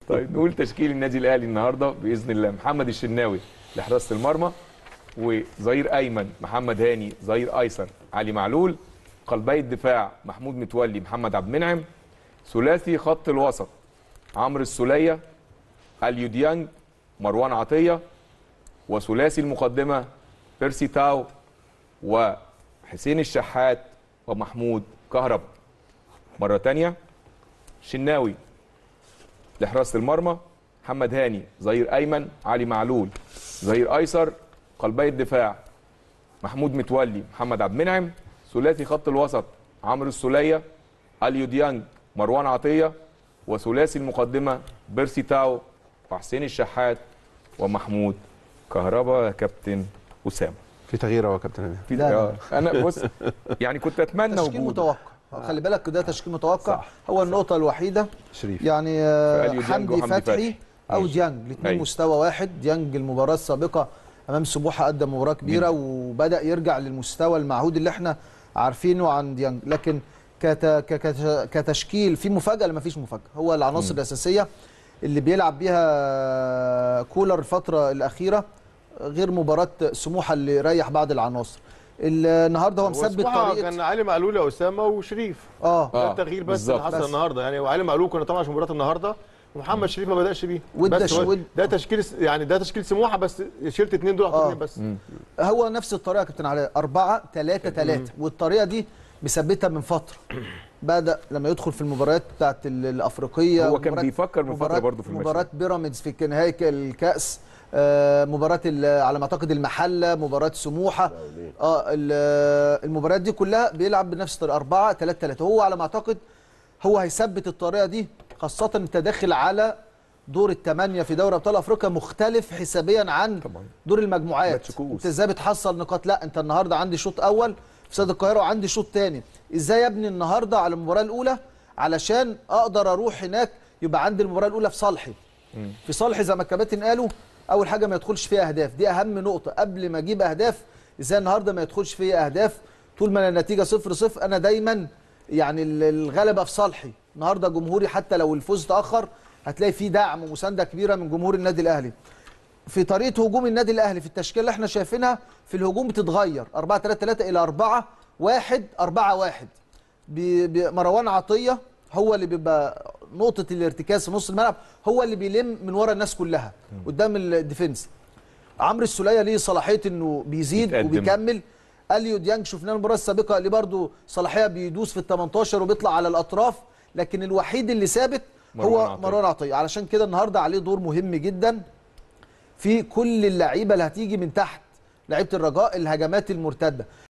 طيب نقول تشكيل النادي الاهلي النهارده باذن الله محمد الشناوي لحراسه المرمى وظهير ايمن محمد هاني ظهير ايسر علي معلول قلبي الدفاع محمود متولي محمد عبد المنعم ثلاثي خط الوسط عمرو السوليه اليو ديانج مروان عطيه وثلاثي المقدمه بيرسي تاو وحسين الشحات ومحمود كهربا مره تانية شناوي لحراسه المرمى محمد هاني ظهير ايمن علي معلول ظهير ايسر قلبي الدفاع محمود متولي محمد عبد المنعم ثلاثي خط الوسط عمرو السوليه اليو ديانج مروان عطيه وثلاثي المقدمه بيرسي تاو وحسين الشحات ومحمود كهربا يا كابتن اسامه في تغيير اهو يا كابتن امام في لا، لا. آه، انا بص يعني كنت اتمنى تشكيل وجود متوقع خلي بالك ده تشكيل متوقع صح. هو النقطة الوحيدة شريف يعني آه، فأليو ديانج حمدي وحمدي فتحي فتحي. او ماشي. ديانج الاثنين أيوة. مستوى واحد ديانج المباراة السابقة امام سموحة قدم مباراة كبيرة وبدأ يرجع للمستوى المعهود اللي احنا عارفينه عن ديانج لكن كت... ك- كت... كتشكيل في مفاجأة ولا ما فيش مفاجأة هو العناصر الأساسية اللي بيلعب بيها كولر الفترة الأخيرة غير مباراة سموحة اللي ريح بعض العناصر النهارده هو مثبت سموحة طريقة كان علي معلول يا اسامه وشريف اه ده آه، التغيير بس بالظبط. اللي حصل بس. النهارده يعني وعلي معلول كنا طبعا عشان مباراه النهارده ومحمد شريف ما بداش بيه وده بس هو- ود- ده تشكيل يعني ده تشكيل سموحه بس شلت اثنين دول آه. اعطيتين بس هو نفس الطريقه يا كابتن علاء 4 3 3 والطريقه دي مثبتها من فتره بدا لما يدخل في المباريات بتاعت ال- الافريقيه هو كان ومباراة- بيفكر من فتره مباراة- برضه في المشهد مباراه بيراميدز في نهائي الكاس آه، مباراه ال- على ما اعتقد المحله مباراه سموحه اه ال- المباريات دي كلها بيلعب بنفس الطريقه 4 3 3 هو على ما اعتقد هو هيثبت الطريقه دي خاصه انت داخل على دور الثمانيه في دوري ابطال افريقيا مختلف حسابيا عن طبعا. دور المجموعات ماتش كؤوس. انت ازاي بتحصل نقاط لا انت النهارده عندي شوط اول في استاد القاهره وعندي شوط ثاني ازاي ابني النهارده على المباراه الاولى علشان اقدر اروح هناك يبقى عندي المباراه الاولى في صالحي في صالحي زي ما الكباتن قالوا اول حاجه ما يدخلش فيها اهداف دي اهم نقطه قبل ما اجيب اهداف ازاي النهارده ما يدخلش فيها اهداف طول ما النتيجه صفر صفر انا دايما يعني ال- الغلبه في صالحي النهارده جمهوري حتى لو الفوز تاخر هتلاقي فيه دعم ومسانده كبيره من جمهور النادي الاهلي في طريقه هجوم النادي الاهلي في التشكيله اللي احنا شايفينها في الهجوم بتتغير 4 3 3 الى 4 1 4 1 بي- بي- مروان عطيه هو اللي بيبقى نقطه الارتكاز في نص الملعب هو اللي بيلم من ورا الناس كلها قدام الديفنس عمرو السوليه ليه صلاحيه انه بيزيد يتقدم. وبيكمل اليو ديانج شفناه المباراه السابقه اللي برده صلاحيه بيدوس في ال 18 وبيطلع على الاطراف لكن الوحيد اللي ثابت مروان هو عطية. مروان عطيه علشان كده النهارده عليه دور مهم جدا في كل اللعيبه اللي هتيجي من تحت لعيبه الرجاء الهجمات المرتده